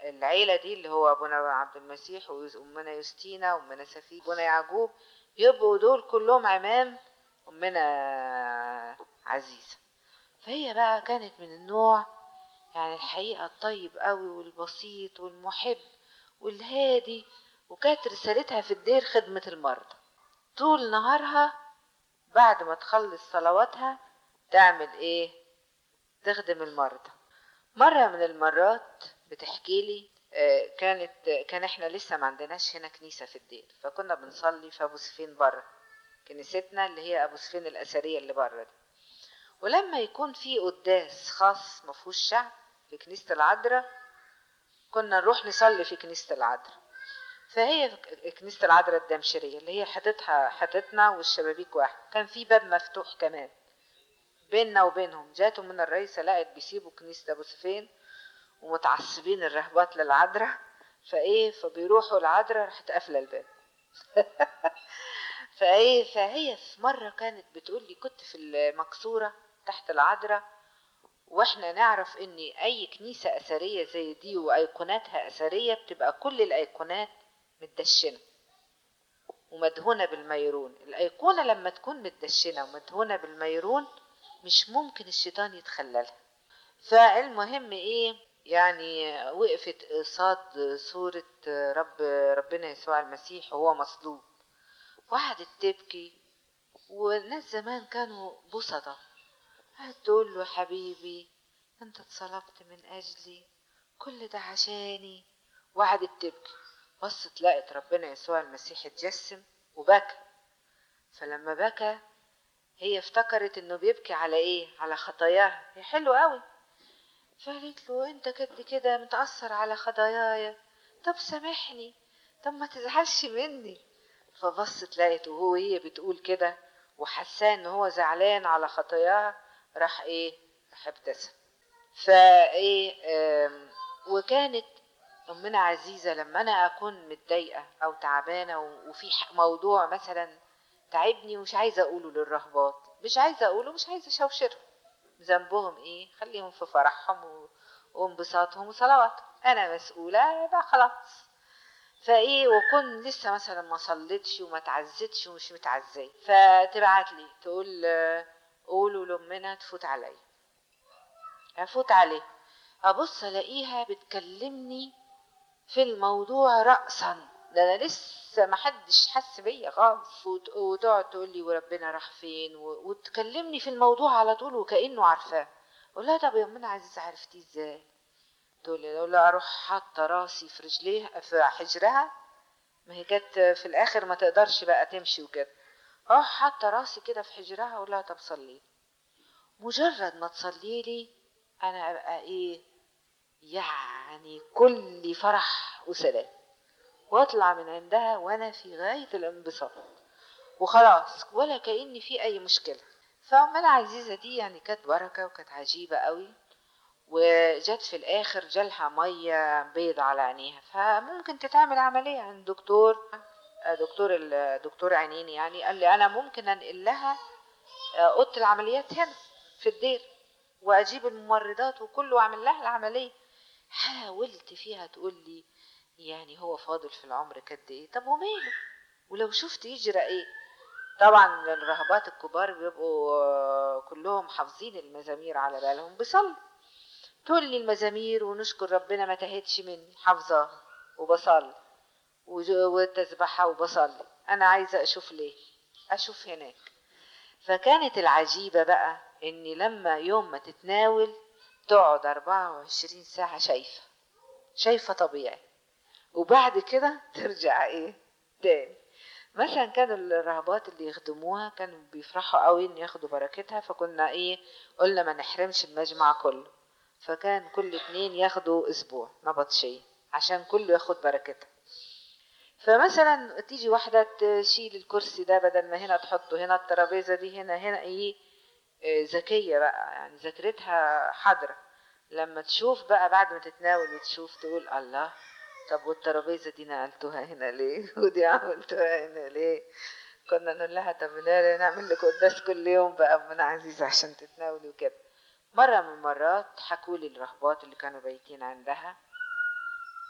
العيلة دي اللي هو أبونا عبد المسيح وأمنا يوستينا وأمنا سفينة وأمنا يعقوب يبقوا دول كلهم عمام أمنا عزيزة فهي بقى كانت من النوع يعني الحقيقة الطيب قوي والبسيط والمحب والهادي وكانت رسالتها في الدير خدمة المرضى طول نهارها بعد ما تخلص صلواتها تعمل ايه تخدم المرضى مرة من المرات بتحكي لي آه، كانت كان احنا لسه ما عندناش هنا كنيسة في الدير فكنا بنصلي في ابو سفين بره كنيستنا اللي هي ابو سفين الاثرية اللي بره دي ولما يكون في قداس خاص ما فيهوش شعب في كنيسة العذراء كنا نروح نصلي في كنيسة العذراء فهي كنيسة العذراء الدمشرية اللي هي حتتها حتتنا والشبابيك واحد كان في باب مفتوح كمان بيننا وبينهم جاتهم من الرئيس لقت بيسيبوا كنيسة أبو سفين ومتعصبين الرهبات للعذراء فايه فبيروحوا العذراء راحت قافلة الباب فايه فهي في مرة كانت بتقول لي كنت في المكسورة تحت العذراء واحنا نعرف ان اي كنيسة اثرية زي دي وايقوناتها اثرية بتبقى كل الايقونات متدشنة ومدهونة بالميرون الايقونة لما تكون متدشنة ومدهونة بالميرون مش ممكن الشيطان يتخللها فالمهم ايه يعني وقفت قصاد صورة رب ربنا يسوع المسيح وهو مصلوب وقعدت تبكي والناس زمان كانوا بسطة قعدت تقول له حبيبي انت اتصلبت من اجلي كل ده عشاني وقعدت تبكي بصت لقت ربنا يسوع المسيح اتجسم وبكى فلما بكى هي افتكرت انه بيبكي على ايه على خطاياها هي حلو قوي فقالت له انت كده كده متأثر على خطاياي طب سامحني طب ما تزعلش مني فبصت لقيت وهو هي بتقول كده وحساه ان هو زعلان على خطاياها راح ايه راح ابتسم فايه آم، وكانت امنا عزيزه لما انا اكون متضايقه او تعبانه و- وفي ح- موضوع مثلا تعبني ومش عايزه اقوله للرهبات مش عايزه اقوله مش عايزه اشوشرهم ذنبهم ايه خليهم في فرحهم و- وانبساطهم وصلواتهم انا مسؤوله بقى خلاص فايه وكن لسه مثلا ما صليتش وما تعزتش ومش متعزيه فتبعت لي تقول آه، قولوا لامنا تفوت عليا افوت عليه ابص الاقيها بتكلمني في الموضوع رأسا ده انا لسه ما حدش حس بيا خالص وت- وتقعد تقول لي وربنا راح فين و- وتكلمني في الموضوع على طول وكأنه عارفاه اقول لها طب يا امنا عزيزه عرفتيه ازاي تقول لي اقول لها اروح حاطه راسي في رجليها في حجرها ما هي كانت في الاخر ما تقدرش بقى تمشي وكده اروح حاطه راسي كده في حجرها اقول لها طب صلي مجرد ما تصلي لي انا ابقى ايه يعني كل فرح وسلام واطلع من عندها وانا في غايه الانبساط وخلاص ولا كأني في اي مشكله فأمنا عزيزة دي يعني كانت بركة وكانت عجيبة قوي وجت في الآخر جالها مية بيض على عينيها فممكن تتعمل عملية عند دكتور دكتور الدكتور عينين يعني قال لي أنا ممكن أنقل لها أوضة العمليات هنا في الدير وأجيب الممرضات وكله وأعمل لها العملية حاولت فيها تقول لي يعني هو فاضل في العمر قد إيه طب وماله ولو شفت يجرى إيه طبعا الرهبات الكبار بيبقوا كلهم حافظين المزامير على بالهم بيصلوا تقول لي المزامير ونشكر ربنا ما تهتش مني حافظاها وبصلي والتسبحة وبصلي أنا عايزة أشوف ليه أشوف هناك فكانت العجيبة بقى إني لما يوم ما تتناول تقعد 24 ساعة شايفة شايفة طبيعي وبعد كده ترجع إيه تاني مثلا كانوا الرهبات اللي يخدموها كانوا بيفرحوا قوي ان ياخدوا بركتها فكنا ايه قلنا ما نحرمش المجمع كله فكان كل اتنين ياخدوا اسبوع نبطشية عشان كله ياخد بركتها فمثلا تيجي واحدة تشيل الكرسي ده بدل ما هنا تحطه هنا الترابيزة دي هنا هنا ايه ذكية بقى يعني ذاكرتها حاضرة لما تشوف بقى بعد ما تتناول وتشوف تقول الله طب والترابيزة دي نقلتوها هنا ليه ودي عملتوها هنا ليه كنا نقول لها طب نعمل لك قداس كل يوم بقى من عزيزة عشان تتناولي وكده مرة من المرات حكوا لي الرهبات اللي كانوا بايتين عندها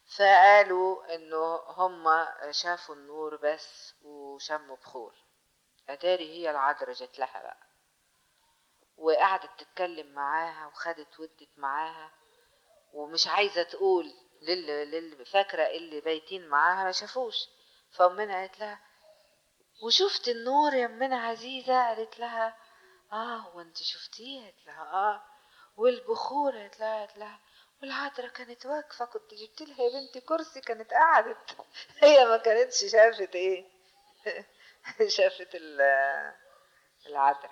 فقالوا انه هم شافوا النور بس وشموا بخور اتاري هي العذراء جت لها بقى وقعدت تتكلم معاها وخدت ودت معاها ومش عايزه تقول للي, للي فاكره اللي بايتين معاها ما شافوش فامنا قالت لها وشفت النور يا امنا عزيزه قالت لها اه وانت شفتيه قالت لها اه والبخور قالت لها قالت لها والعذراء كانت واقفه كنت جبت لها يا بنتي كرسي كانت قعدت هي ما كانتش شافت ايه شافت العذراء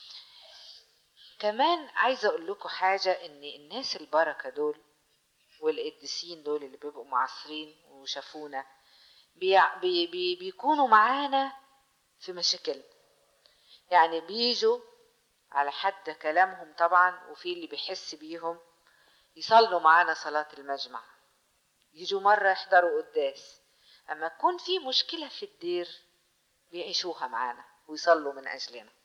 كمان عايزه اقول لكم حاجه ان الناس البركه دول والقديسين دول اللي بيبقوا معاصرين وشافونا بي بي بيكونوا معانا في مشاكل يعني بيجوا على حد كلامهم طبعا وفي اللي بيحس بيهم يصلوا معانا صلاة المجمع يجوا مرة يحضروا قداس أما يكون في مشكلة في الدير بيعيشوها معانا ويصلوا من أجلنا